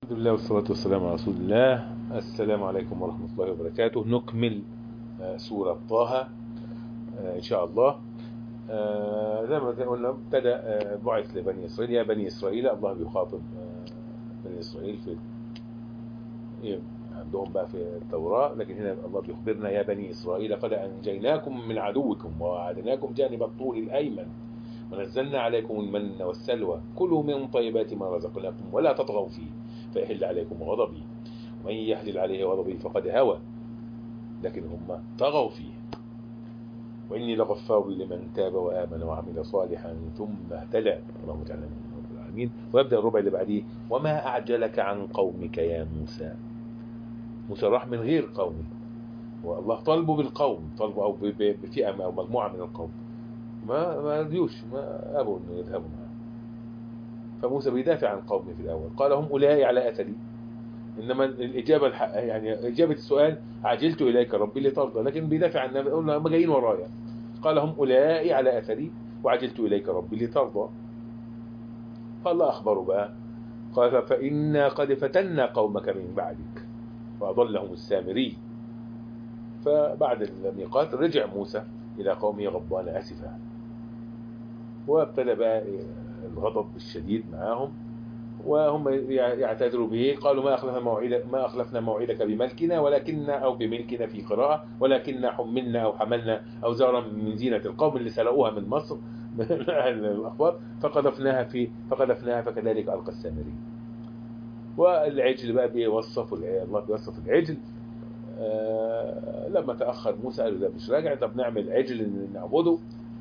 الحمد لله والصلاة والسلام على رسول الله السلام عليكم ورحمة الله وبركاته نكمل سورة طه إن شاء الله زي ما قلنا ابتدى بعث لبني إسرائيل يا بني إسرائيل الله بيخاطب بني إسرائيل في عندهم بقى في التوراة لكن هنا الله بيخبرنا يا بني إسرائيل قد أنجيناكم من عدوكم ووعدناكم جانب الطول الأيمن ونزلنا عليكم المن والسلوى كلوا من طيبات ما رزقناكم ولا تطغوا فيه فيحل عليكم غضبي ومن يحلل عليه غضبي فقد هوى لكن هم طغوا فيه وإني لغفار لمن تاب وآمن وعمل صالحا ثم اهتدى اللهم اجعلنا من رب العالمين ويبدأ الربع اللي بعديه وما أعجلك عن قومك يا موسى موسى راح من غير قومه والله طلبه بالقوم طلبه أو بفئة أو مجموعة من القوم ما ما رضيوش ما أبوا أنه يذهبوا معه فموسى بيدافع عن قومه في الأول قال هم أولئك على أثري إنما الإجابة الحق يعني إجابة السؤال عجلت إليك ربي لترضى لكن بيدافع عن النبي يقول هم جايين ورايا قال هم أولئك على أثري وعجلت إليك ربي لترضى فالله أخبره بقى قال فإنا قد فتنا قومك من بعدك وأضلهم السامري فبعد الميقات رجع موسى إلى قومه غضبان أسفا وابتدى بقى الغضب الشديد معاهم وهم يعتذروا به قالوا ما أخلفنا موعدك ما أخلفنا موعدك بملكنا ولكننا أو بملكنا في قراءة ولكننا حملنا أو حملنا أوزارا من زينة القوم اللي سرقوها من مصر من الأخبار فقذفناها في فقذفناها فكذلك ألقى السامري والعجل بقى بيوصف الله بيوصف العجل آه لما تأخر موسى قالوا ده مش راجع طب نعمل عجل نعبده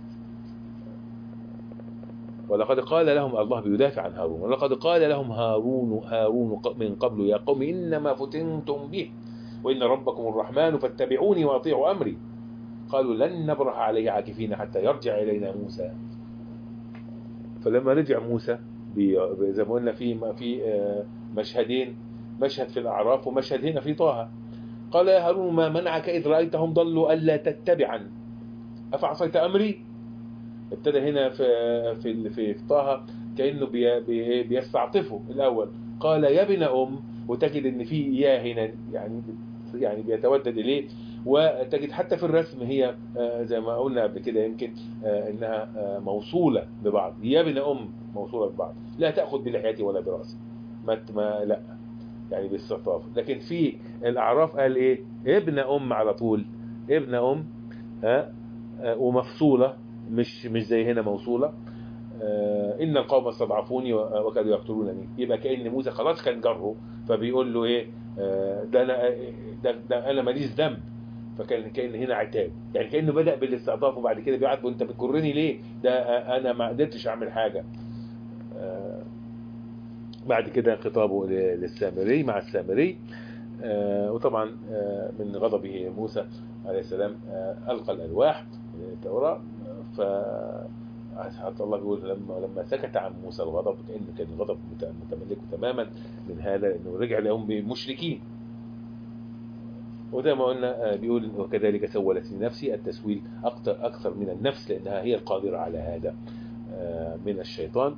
ولقد قال لهم الله بيدافع عن هارون ولقد قال لهم هارون هارون من قبل يا قوم إنما فتنتم به وإن ربكم الرحمن فاتبعوني وأطيعوا أمري قالوا لن نبرح عليه عاكفين حتى يرجع إلينا موسى فلما رجع موسى زي ما قلنا في في مشهدين مشهد في الأعراف ومشهد هنا في طه قال يا هارون ما منعك إذ رأيتهم ضلوا ألا تتبعا أفعصيت أمري ابتدى هنا في في في طه كانه بي بي بيستعطفه الاول قال يا ابن ام وتجد ان في يا هنا يعني يعني بيتودد اليه وتجد حتى في الرسم هي زي ما قلنا قبل كده يمكن انها موصوله ببعض يا ابن ام موصوله ببعض لا تاخذ بلحيتي ولا براسي ما ما لا يعني باستعطاف لكن في الاعراف قال ايه ابن ام على طول ابن ام ها ومفصوله مش مش زي هنا موصولة آه إن القوم استضعفوني وكانوا يقتلونني يبقى كأن موسى خلاص كان جره فبيقول له إيه آه ده أنا ده, ده أنا ماليش ذنب فكان كأن هنا عتاب يعني كأنه بدأ بالاستعطاف وبعد كده بيعاتبه أنت بتجرني ليه ده أنا ما قدرتش أعمل حاجة آه بعد كده خطابه للسامري مع السامري وطبعا من غضبه موسى عليه السلام ألقى الألواح التوراة ف حتى الله بيقول لما لما سكت عن موسى الغضب كأنه كان الغضب متملكه تماما من هذا لأنه رجع لهم مشركين وزي ما قلنا بيقول وكذلك سولت لنفسي التسويل أكثر أكثر من النفس لأنها هي القادرة على هذا من الشيطان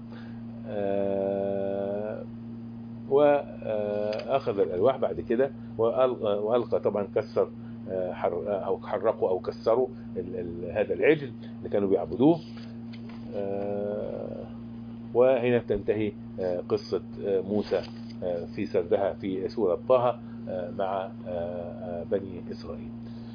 وأخذ الألواح بعد كده وألقى طبعا كسر أو حرقوا أو كسروا هذا العجل اللي كانوا بيعبدوه وهنا تنتهي قصة موسى في سردها في سورة طه مع بني إسرائيل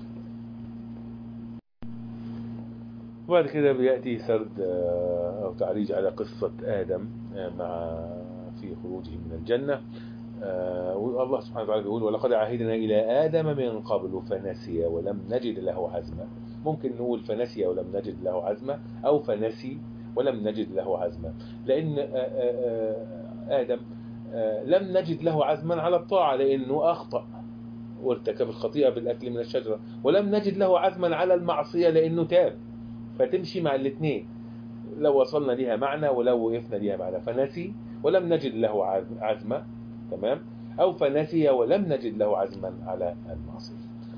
وبعد كده بيأتي سرد أو تعريج على قصة آدم مع في خروجه من الجنة آه والله سبحانه وتعالى بيقول ولقد عهدنا إلى آدم من قبل فنسي ولم نجد له عزما ممكن نقول فنسي ولم نجد له عزما أو فنسي ولم نجد له عزما لأن آآ آآ آدم لم نجد له عزما على الطاعة لأنه أخطأ وارتكب الخطيئة بالأكل من الشجرة ولم نجد له عزما على المعصية لأنه تاب فتمشي مع الاثنين لو وصلنا لها معنى ولو وقفنا لها معنى فنسي ولم نجد له عزما تمام أو فنسي ولم نجد له عزما على المعصية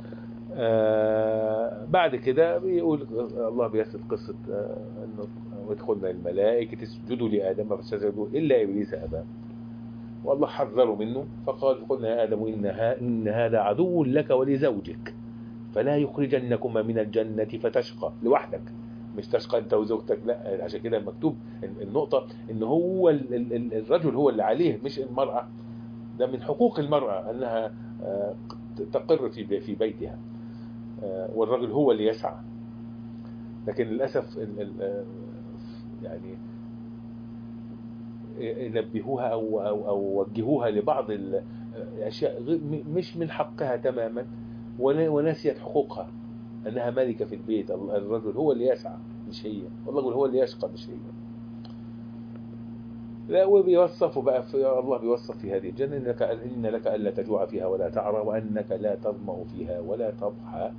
آه بعد كده بيقول الله بيسرد قصة آه انه وادخلنا الملائكة اسجدوا لآدم فسجدوا إلا إبليس أبى والله حذره منه فقال قلنا يا آدم إن, إن هذا عدو لك ولزوجك فلا يخرجنكما من الجنة فتشقى لوحدك مش تشقى انت وزوجتك لا عشان كده مكتوب النقطة ان هو الرجل هو اللي عليه مش المرأة ده من حقوق المرأة انها تقر في في بيتها والرجل هو اللي يسعى لكن للأسف يعني نبهوها أو, أو, أو وجهوها لبعض الأشياء مش من حقها تماما ونسيت حقوقها أنها ملكة في البيت الرجل هو اللي يسعى مش هي والرجل هو اللي يشقى مش هي لا وبيوصفوا بقى في الله بيوصف في هذه الجنة إنك إن لك ألا تجوع فيها ولا تعرى وأنك لا تظمأ فيها ولا تضحى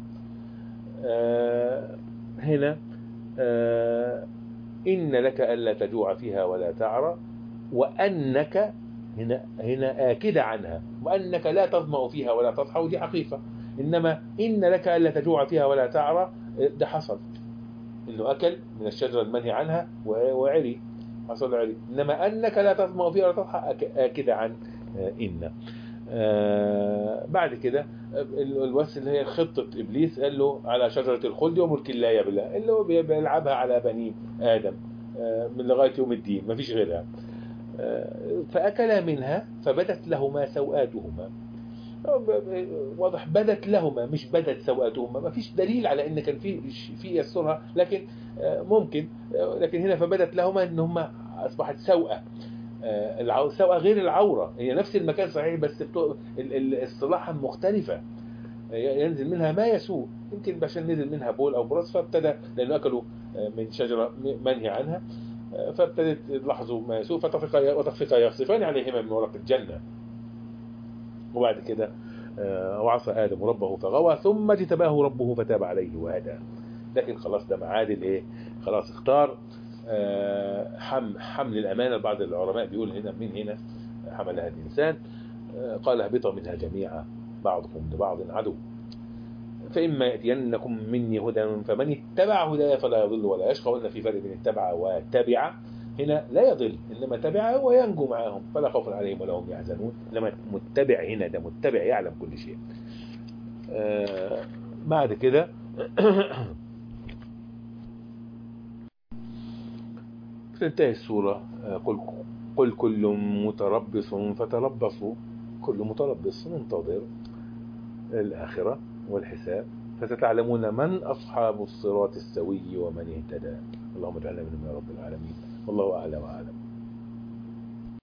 آه هنا آه إن لك ألا تجوع فيها ولا تعرى وأنك هنا هنا آكدة عنها وأنك لا تظمأ فيها ولا تضحى ودي حقيقة إنما إن لك ألا تجوع فيها ولا تعرى ده حصل إنه أكل من الشجرة المنهي عنها وعري حصل عري إنما أنك لا تظمأ فيها ولا تضحى آكدة عن إن آه بعد كده الوس اللي هي خطة إبليس قال له على شجرة الخلد وملك لا يبلى اللي هو بيلعبها على بني آدم آه من لغاية يوم الدين مفيش غيرها آه فأكلا منها فبدت لهما سوآتهما واضح بدت لهما مش بدت سوآتهما ما فيش دليل على ان كان في في يسرها لكن ممكن لكن هنا فبدت لهما ان هما اصبحت سوءة السوءة غير العورة هي نفس المكان صحيح بس اصطلاحا مختلفة ينزل منها ما يسوء يمكن عشان نزل منها بول او براس فابتدى لانه اكلوا من شجرة منهي عنها فابتدت يلاحظوا ما يسوء فتفقا وتفقا يخصفان عليهما من ورق الجنة وبعد كده وعصى آدم ربه فغوى ثم اجتباه ربه فتاب عليه وهدى لكن خلاص ده معاد الايه خلاص اختار حم حمل الأمانة بعض العلماء بيقول هنا من هنا حملها الإنسان قال اهبطوا منها جميعا بعضكم لبعض عدو فإما يأتينكم مني هدى فمن اتبع هدايا فلا يضل ولا يشقى قلنا في فرق بين اتبع وتبع هنا لا يضل إنما تبع وينجو معهم فلا خوف عليهم ولا هم يحزنون إنما متبع هنا ده متبع يعلم كل شيء آه بعد كده تنتهي السورة قل, قل كل متربص فتربصوا كل متربص منتظر الآخرة والحساب فستعلمون من أصحاب الصراط السوي ومن اهتدى اللهم اجعلنا منهم يا رب العالمين والله أعلى وأعلم